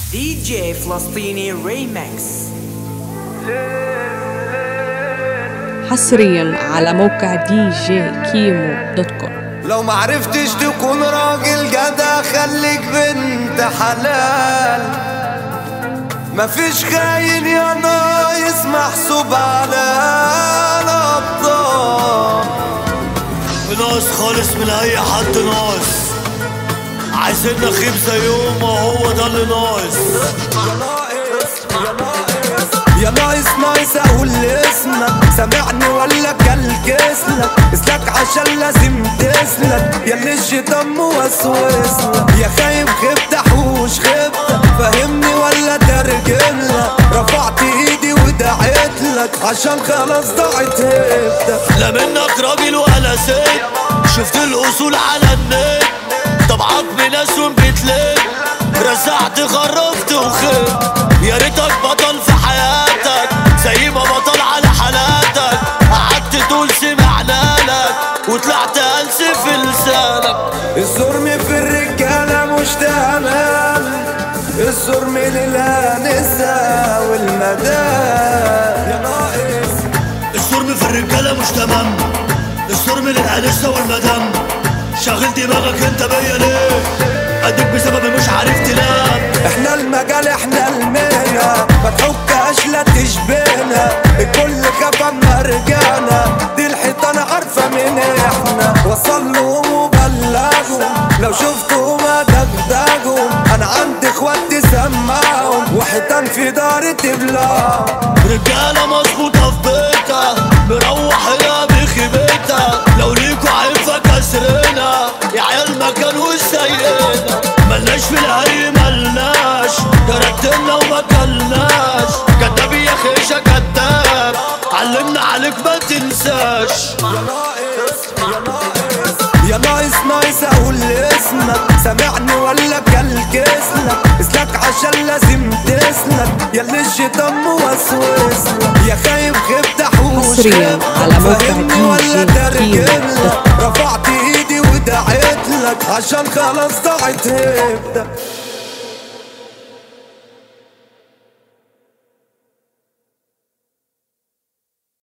دي جي فلسطيني ريمكس حصريا على موقع دي جي كيمو دوت كوم لو معرفتش تكون راجل جدع خليك بنت حلال مفيش خاين يا نايس محسوب على الابطال ناقص خالص من اي حد ناقص عايزين نخيب زيهم ما هو ده اللي ناقص يا نايس نايس اقول اسمك سامعني ولا كلكسلك اسلك عشان لازم تسلك يا اللي الشيطان موسوسلك يا خايب خبت حوش خبت فهمني ولا ترجملك رفعت ايدي ودعيت لك عشان خلاص ضاعت هبتك لا منك راجل ولا ست شفت الاصول على النت طبعك بناس بتلك رزعت خرفت وخبت يا ريتك بطل في حياتك زي ما بطل على حالاتك قعدت تقول سمعنا لك وطلعت ألسف في لسانك الظلم في الرجالة مش تمام الظلم للانسة والمدام يا ناقص الصرم في الرجالة مش تمام الصرم للأنسة والمدام شاغل دماغك انت بيا ليه اديك بسبب مش عارف تنام احنا المجال احنا المهنة ما تحكش لا تشبهنا الكل خاف اما رجعنا دي الحيطان عارفة مين احنا وصل لهم وبلغهم لو شفتهم ادغدغهم انا عندي اخوات تسمعهم وحيطان في دار تبلعهم رجالة مظبوطة في بيتها مروح هنا بخيبتها لو ليكوا عيفة كسرنا يا عيال ما كانوا سايقنا ملناش في الهري ملناش جردنا وما كلناش كداب يا خيشة كداب علمنا عليك ما تنساش يا نايس نايس اقول اسمك سامعني ولا كلكسلك اسلك عشان لازم تسلك يا اللي الشيطان موسوسلك يا خايب خبت حوش حصرياً خبت. على موقع فهمني دي ولا جي ترجملك. كيمو. رفعت ايدي ودعيت لك عشان خلاص ضاعت هبتك